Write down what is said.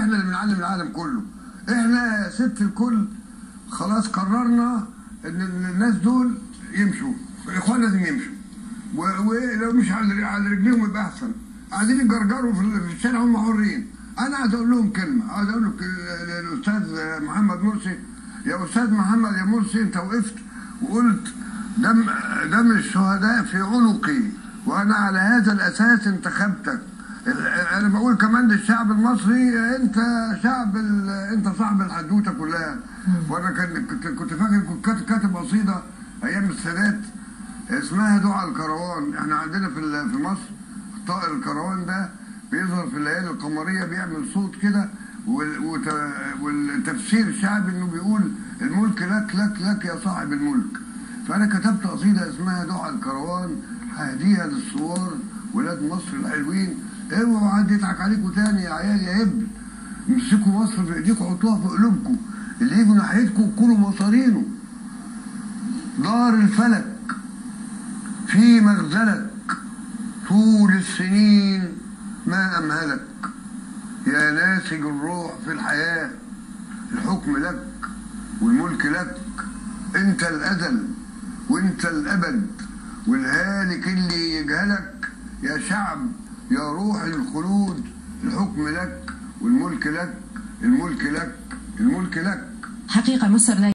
احنا اللي بنعلم العالم كله احنا يا ست الكل خلاص قررنا ان الناس دول يمشوا الاخوان لازم يمشوا و- ولو مش على على رجليهم يبقى احسن عايزين يجرجروا في ال- في الشارع هم حرين انا عايز اقول لهم كلمه عايز اقول لك ال- للاستاذ محمد مرسي يا استاذ محمد يا مرسي انت وقفت وقلت دم دم الشهداء في عنقي وانا على هذا الاساس انتخبتك ال- انا بقول كمان للشعب المصري انت شعب ال- انت صاحب الحدوته كلها وانا كان كنت كنت فاكر كنت كاتب- كاتب قصيده ايام السادات اسمها دعاء الكروان احنا عندنا في ال- في مصر طائر الكروان ده بيظهر في الليالي القمريه بيعمل صوت كده وال- وت- والتفسير الشعبي انه بيقول الملك لك لك لك يا صاحب الملك فانا كتبت قصيده اسمها دعاء الكروان هديها للثوار ولاد مصر الحلوين اوعوا حد يضحك عليكم تاني يا عيال يا ابن امسكوا مصر في ايديكم حطوها في قلوبكم اللي يجوا ناحيتكم كلوا مصارينه دار الفلك في مغزلك طول السنين ما أمهلك يا ناسج الروح في الحياة الحكم لك والملك لك انت الأزل وانت الأبد والهالك اللي يجهلك يا شعب يا روح الخلود الحكم لك والملك لك الملك لك الملك لك حقيقة مصر لا